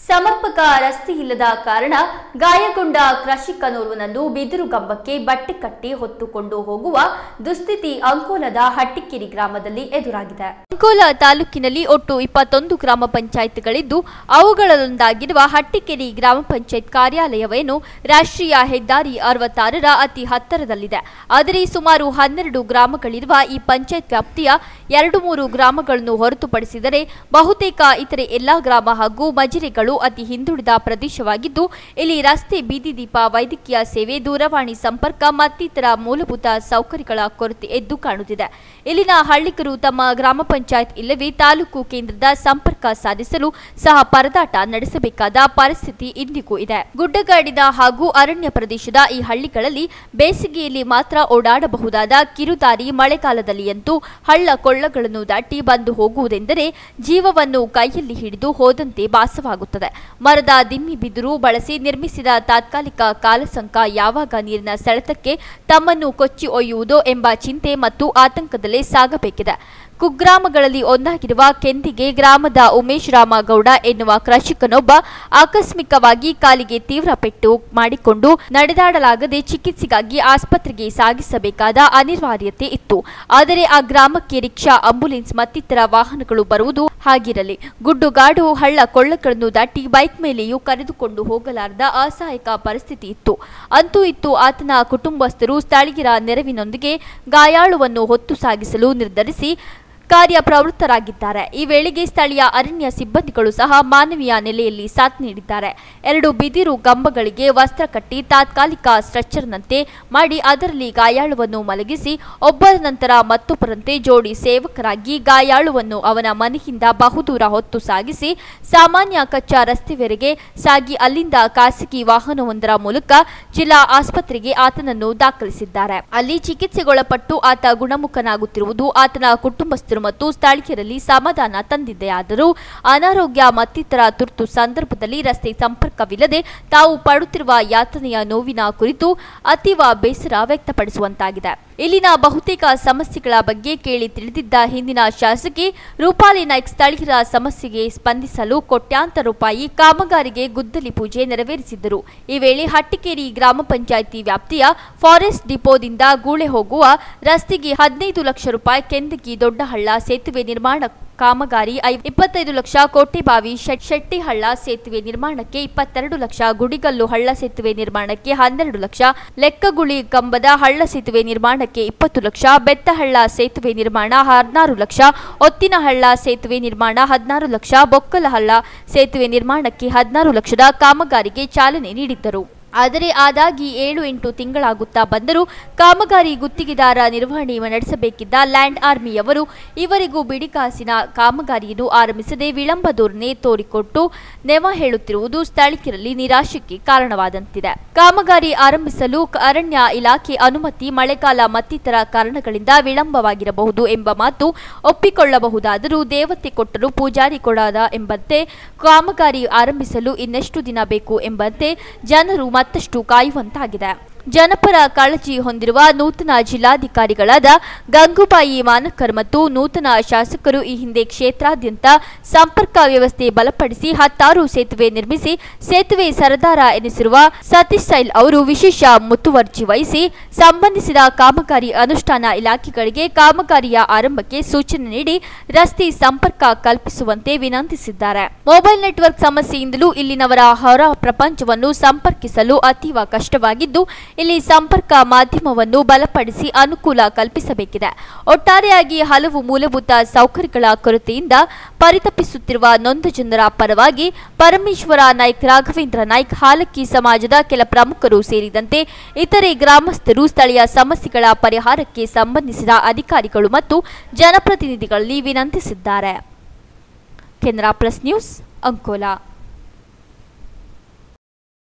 ಸಮರ್ಪಕ ರಸ್ತೆ ಇಲ್ಲದ ಕಾರಣ ಗಾಯಗೊಂಡ ಕೃಷಿಕನೋರ್ವನನ್ನು ಬಿದಿರು ಗಂಬಕ್ಕೆ ಬಟ್ಟೆ ಕಟ್ಟಿ ಹೊತ್ತುಕೊಂಡು ಹೋಗುವ ದುಸ್ಥಿತಿ ಅಂಕೋಲದ ಹಟ್ಟಿಕೆರೆ ಗ್ರಾಮದಲ್ಲಿ ಎದುರಾಗಿದೆ ಅಂಕೋಲ ತಾಲೂಕಿನಲ್ಲಿ ಒಟ್ಟು ಇಪ್ಪತ್ತೊಂದು ಗ್ರಾಮ ಪಂಚಾಯತ್ಗಳಿದ್ದು ಅವುಗಳಲ್ಲೊಂದಾಗಿರುವ ಹಟ್ಟಿಕೆರೆ ಗ್ರಾಮ ಪಂಚಾಯತ್ ಕಾರ್ಯಾಲಯವೇನು ರಾಷ್ಟ್ರೀಯ ಹೆದ್ದಾರಿ ಅರವತ್ತಾರರ ಅತಿ ಹತ್ತಿರದಲ್ಲಿದೆ ಆದರೆ ಸುಮಾರು ಹನ್ನೆರಡು ಗ್ರಾಮಗಳಿರುವ ಈ ಪಂಚಾಯತ್ ವ್ಯಾಪ್ತಿಯ ಎರಡು ಮೂರು ಗ್ರಾಮಗಳನ್ನು ಹೊರತುಪಡಿಸಿದರೆ ಬಹುತೇಕ ಇತರೆ ಎಲ್ಲಾ ಗ್ರಾಮ ಹಾಗೂ ಮಜಿರೆಗಳು ಅತಿ ಹಿಂದುಳಿದ ಪ್ರದೇಶವಾಗಿದ್ದು ಇಲ್ಲಿ ರಸ್ತೆ ಬೀದಿ ದೀಪ ವೈದ್ಯಕೀಯ ಸೇವೆ ದೂರವಾಣಿ ಸಂಪರ್ಕ ಮತ್ತಿತರ ಮೂಲಭೂತ ಸೌಕರ್ಯಗಳ ಕೊರತೆ ಎದ್ದು ಕಾಣುತ್ತಿದೆ ಇಲ್ಲಿನ ಹಳ್ಳಿಗರು ತಮ್ಮ ಗ್ರಾಮ ಪಂಚಾಯತ್ ಇಲ್ಲವೇ ತಾಲೂಕು ಕೇಂದ್ರದ ಸಂಪರ್ಕ ಸಾಧಿಸಲು ಸಹ ಪರದಾಟ ನಡೆಸಬೇಕಾದ ಪರಿಸ್ಥಿತಿ ಇಂದಿಗೂ ಇದೆ ಗುಡ್ಡಗಾಡಿನ ಹಾಗೂ ಅರಣ್ಯ ಪ್ರದೇಶದ ಈ ಹಳ್ಳಿಗಳಲ್ಲಿ ಬೇಸಿಗೆಯಲ್ಲಿ ಮಾತ್ರ ಓಡಾಡಬಹುದಾದ ಕಿರುದಾರಿ ಮಳೆಗಾಲದಲ್ಲಿಯಂತೂ ಹಳ್ಳ ಕೊಳ್ಳಗಳನ್ನು ದಾಟಿ ಬಂದು ಹೋಗುವುದೆಂದರೆ ಜೀವವನ್ನು ಕೈಯಲ್ಲಿ ಹಿಡಿದು ಹೋದಂತೆ ಭಾಸವಾಗುತ್ತದೆ ಮರದ ದಿಮ್ಮಿ ಬಿದಿರು ಬಳಸಿ ನಿರ್ಮಿಸಿದ ತಾತ್ಕಾಲಿಕ ಕಾಲಸಂಕ ಯಾವಾಗ ನೀರಿನ ಸೆಳೆತಕ್ಕೆ ತಮ್ಮನ್ನು ಕೊಚ್ಚಿ ಒಯ್ಯುವುದೋ ಎಂಬ ಚಿಂತೆ ಮತ್ತು ಆತಂಕದಲ್ಲೇ ಸಾಗಬೇಕಿದೆ ಕುಗ್ರಾಮಗಳಲ್ಲಿ ಒಂದಾಗಿರುವ ಕೆಂದಿಗೆ ಗ್ರಾಮದ ಉಮೇಶ್ ರಾಮಗೌಡ ಎನ್ನುವ ಕೃಷಿಕನೊಬ್ಬ ಆಕಸ್ಮಿಕವಾಗಿ ಕಾಲಿಗೆ ತೀವ್ರ ಪೆಟ್ಟು ಮಾಡಿಕೊಂಡು ನಡೆದಾಡಲಾಗದೆ ಚಿಕಿತ್ಸೆಗಾಗಿ ಆಸ್ಪತ್ರೆಗೆ ಸಾಗಿಸಬೇಕಾದ ಅನಿವಾರ್ಯತೆ ಇತ್ತು ಆದರೆ ಆ ಗ್ರಾಮಕ್ಕೆ ರಿಕ್ಷಾ ಆಂಬ್ಯುಲೆನ್ಸ್ ಮತ್ತಿತರ ವಾಹನಗಳು ಬರುವುದು ಹಾಗಿರಲಿ ಗುಡ್ಡುಗಾಡು ಹಳ್ಳ ಕೊಳ್ಳಗಳನ್ನು ದಾಟಿ ಬೈಕ್ ಮೇಲೆಯೂ ಕರೆದುಕೊಂಡು ಹೋಗಲಾರದ ಅಸಹಾಯಕ ಪರಿಸ್ಥಿತಿ ಇತ್ತು ಅಂತೂ ಇತ್ತು ಆತನ ಕುಟುಂಬಸ್ಥರು ಸ್ಥಳೀಯರ ನೆರವಿನೊಂದಿಗೆ ಗಾಯಾಳುವನ್ನು ಹೊತ್ತು ಸಾಗಿಸಲು ನಿರ್ಧರಿಸಿ ಕಾರ್ಯಪ್ರವೃತ್ತರಾಗಿದ್ದಾರೆ ಈ ವೇಳೆಗೆ ಸ್ಥಳೀಯ ಅರಣ್ಯ ಸಿಬ್ಬಂದಿಗಳು ಸಹ ಮಾನವೀಯ ನೆಲೆಯಲ್ಲಿ ಸಾಥ್ ನೀಡಿದ್ದಾರೆ ಎರಡು ಬಿದಿರು ಗಂಬಗಳಿಗೆ ವಸ್ತ್ರ ಕಟ್ಟಿ ತಾತ್ಕಾಲಿಕ ಸ್ಟ್ರೆಚ್ಚರ್ನಂತೆ ಮಾಡಿ ಅದರಲ್ಲಿ ಗಾಯಾಳುವನ್ನು ಮಲಗಿಸಿ ಒಬ್ಬರ ನಂತರ ಮತ್ತೊಬ್ಬರಂತೆ ಜೋಡಿ ಸೇವಕರಾಗಿ ಗಾಯಾಳುವನ್ನು ಅವನ ಮನೆಯಿಂದ ಬಹುದೂರ ಹೊತ್ತು ಸಾಗಿಸಿ ಸಾಮಾನ್ಯ ಕಚ್ಚಾ ರಸ್ತೆವರೆಗೆ ಸಾಗಿ ಅಲ್ಲಿಂದ ಖಾಸಗಿ ವಾಹನವೊಂದರ ಮೂಲಕ ಜಿಲ್ಲಾ ಆಸ್ಪತ್ರೆಗೆ ಆತನನ್ನು ದಾಖಲಿಸಿದ್ದಾರೆ ಅಲ್ಲಿ ಚಿಕಿತ್ಸೆಗೊಳಪಟ್ಟು ಆತ ಗುಣಮುಖನಾಗುತ್ತಿರುವುದು ಆತನ ಕುಟುಂಬಸ್ಥರು ಮತ್ತು ಸ್ಥಳೀಯರಲ್ಲಿ ಸಮಾಧಾನ ತಂದಿದೆಯಾದರೂ ಅನಾರೋಗ್ಯ ಮತ್ತಿತರ ತುರ್ತು ಸಂದರ್ಭದಲ್ಲಿ ರಸ್ತೆ ಸಂಪರ್ಕವಿಲ್ಲದೆ ತಾವು ಪಡುತ್ತಿರುವ ಯಾತನೆಯ ನೋವಿನ ಕುರಿತು ಅತೀವ ಬೇಸರ ವ್ಯಕ್ತಪಡಿಸುವಂತಾಗಿದೆ ಇಲ್ಲಿನ ಬಹುತೇಕ ಸಮಸ್ಯೆಗಳ ಬಗ್ಗೆ ಕೇಳಿ ತಿಳಿದಿದ್ದ ಹಿಂದಿನ ಶಾಸಕಿ ರೂಪಾಲಿ ನಾಯ್ಕ್ ಸ್ಥಳೀಯರ ಸಮಸ್ಯೆಗೆ ಸ್ಪಂದಿಸಲು ಕೋಟ್ಯಾಂತರ ರೂಪಾಯಿ ಕಾಮಗಾರಿಗೆ ಗುದ್ದಲಿ ಪೂಜೆ ನೆರವೇರಿಸಿದ್ದರು ಈ ವೇಳೆ ಹಟ್ಟಿಕೇರಿ ಗ್ರಾಮ ಪಂಚಾಯಿತಿ ವ್ಯಾಪ್ತಿಯ ಫಾರೆಸ್ಟ್ ಡಿಪೋದಿಂದ ಗೂಳೆ ಹೋಗುವ ರಸ್ತೆಗೆ ಹದಿನೈದು ಲಕ್ಷ ರೂಪಾಯಿ ಕೆಂದಗಿ ದೊಡ್ಡಹಳ್ಳ ಸೇತುವೆ ನಿರ್ಮಾಣ ಕಾಮಗಾರಿ ಐ- ಇಪ್ಪತ್ತೈದು ಲಕ್ಷ ಕೋಟೆಬಾವಿ ಶೆಟ್- ಶೆಟ್ಟಿಹಳ್ಳ ಸೇತುವೆ ನಿರ್ಮಾಣಕ್ಕೆ ಇಪ್ಪತ್ತೆರಡು ಲಕ್ಷ ಗುಡಿಗಲ್ಲು ಹಳ್ಳ ಸೇತುವೆ ನಿರ್ಮಾಣಕ್ಕೆ ಹನ್ನೆರಡು ಲಕ್ಷ ಲೆಕ್ಕಗುಳಿ ಕಂಬದ ಹಳ್ಳ ಸೇತುವೆ ನಿರ್ಮಾಣಕ್ಕೆ ಇಪ್ಪತ್ತು ಲಕ್ಷ ಬೆತ್ತಹಳ್ಳ ಸೇತುವೆ ನಿರ್ಮಾಣ ಹದಿನಾರು ಲಕ್ಷ ಒತ್ತಿನಹಳ್ಳ ಸೇತುವೆ ನಿರ್ಮಾಣ ಹದಿನಾರು ಲಕ್ಷ ಬೊಕ್ಕಲಹಳ್ಳ ಸೇತುವೆ ನಿರ್ಮಾಣಕ್ಕೆ ಹದಿನಾರು ಲಕ್ಷದ ಕಾಮಗಾರಿಗೆ ಚಾಲನೆ ನೀಡಿದ್ದರು ಆದರೆ ಆದಾಗಿ ಏಳು ಎಂಟು ತಿಂಗಳಾಗುತ್ತಾ ಬಂದರೂ ಕಾಮಗಾರಿ ಗುತ್ತಿಗೆದಾರ ನಿರ್ವಹಣೆ ನಡೆಸಬೇಕಿದ್ದ ಲ್ಯಾಂಡ್ ಆರ್ಮಿಯವರು ಇವರಿಗೂ ಬಿಡಿಕಾಸಿನ ಕಾಮಗಾರಿಯನ್ನು ಆರಂಭಿಸದೆ ವಿಳಂಬ ಧೋರಣೆ ತೋರಿಕೊಟ್ಟು ನೆವ ಹೇಳುತ್ತಿರುವುದು ಸ್ಥಳೀಯರಲ್ಲಿ ನಿರಾಶೆಗೆ ಕಾರಣವಾದಂತಿದೆ ಕಾಮಗಾರಿ ಆರಂಭಿಸಲು ಕ- ಅರಣ್ಯ ಇಲಾಖೆ ಅನುಮತಿ ಮಳೆಗಾಲ ಮತ್ತಿತರ ಕಾರಣಗಳಿಂದ ವಿಳಂಬವಾಗಿರಬಹುದು ಎಂಬ ಮಾತು ಒಪ್ಪಿಕೊಳ್ಳಬಹುದಾದರೂ ದೇವತೆ ಕೊಟ್ಟರು ಪೂಜಾರಿ ಕೊಡಾದ ಎಂಬಂತೆ ಕಾಮಗಾರಿ ಆರಂಭಿಸಲು ಇನ್ನೆಷ್ಟು ದಿನ ಬೇಕು ಎಂಬಂತೆ ಜನರು ಮತ್ತಷ್ಟು ಕಾಯುವಂತಾಗಿದೆ ಜನಪರ ಕಾಳಜಿ ಹೊಂದಿರುವ ನೂತನ ಜಿಲ್ಲಾಧಿಕಾರಿಗಳಾದ ಗಂಗೂಬಾಯಿ ಮಾನಕರ್ ಮತ್ತು ನೂತನ ಶಾಸಕರು ಈ ಹಿಂದೆ ಕ್ಷೇತ್ರಾದ್ಯಂತ ಸಂಪರ್ಕ ವ್ಯವಸ್ಥೆ ಬಲಪಡಿಸಿ ಹತ್ತಾರು ಸೇತುವೆ ನಿರ್ಮಿಸಿ ಸೇತುವೆ ಸರದಾರ ಎನಿಸಿರುವ ಸತೀಶ್ ಸೈಲ್ ಅವರು ವಿಶೇಷ ಮುತುವರ್ಜಿ ವಹಿಸಿ ಸಂಬಂಧಿಸಿದ ಕಾಮಗಾರಿ ಅನುಷ್ಠಾನ ಇಲಾಖೆಗಳಿಗೆ ಕಾಮಗಾರಿಯ ಆರಂಭಕ್ಕೆ ಸೂಚನೆ ನೀಡಿ ರಸ್ತೆ ಸಂಪರ್ಕ ಕಲ್ಪಿಸುವಂತೆ ವಿನಂತಿಸಿದ್ದಾರೆ ಮೊಬೈಲ್ ನೆಟ್ವರ್ಕ್ ಸಮಸ್ಯೆಯಿಂದಲೂ ಇಲ್ಲಿನವರ ಹೊರ ಪ್ರಪಂಚವನ್ನು ಸಂಪರ್ಕಿಸಲು ಅತೀವ ಕಷ್ಟವಾಗಿದ್ದು ಇಲ್ಲಿ ಸಂಪರ್ಕ ಮಾಧ್ಯಮವನ್ನು ಬಲಪಡಿಸಿ ಅನುಕೂಲ ಕಲ್ಪಿಸಬೇಕಿದೆ ಒಟ್ಟಾರೆಯಾಗಿ ಹಲವು ಮೂಲಭೂತ ಸೌಕರ್ಯಗಳ ಕೊರತೆಯಿಂದ ಪರಿತಪಿಸುತ್ತಿರುವ ನೊಂದ ಜನರ ಪರವಾಗಿ ಪರಮೇಶ್ವರ ನಾಯ್ಕ್ ರಾಘವೇಂದ್ರ ನಾಯ್ಕ್ ಹಾಲಕ್ಕಿ ಸಮಾಜದ ಕೆಲ ಪ್ರಮುಖರು ಸೇರಿದಂತೆ ಇತರೆ ಗ್ರಾಮಸ್ಥರು ಸ್ಥಳೀಯ ಸಮಸ್ಯೆಗಳ ಪರಿಹಾರಕ್ಕೆ ಸಂಬಂಧಿಸಿದ ಅಧಿಕಾರಿಗಳು ಮತ್ತು ಜನಪ್ರತಿನಿಧಿಗಳಲ್ಲಿ ವಿನಂತಿಸಿದ್ದಾರೆ ಕೆನರಾ ಪ್ಲಸ್ ನ್ಯೂಸ್ ಅಂಕೋಲಾ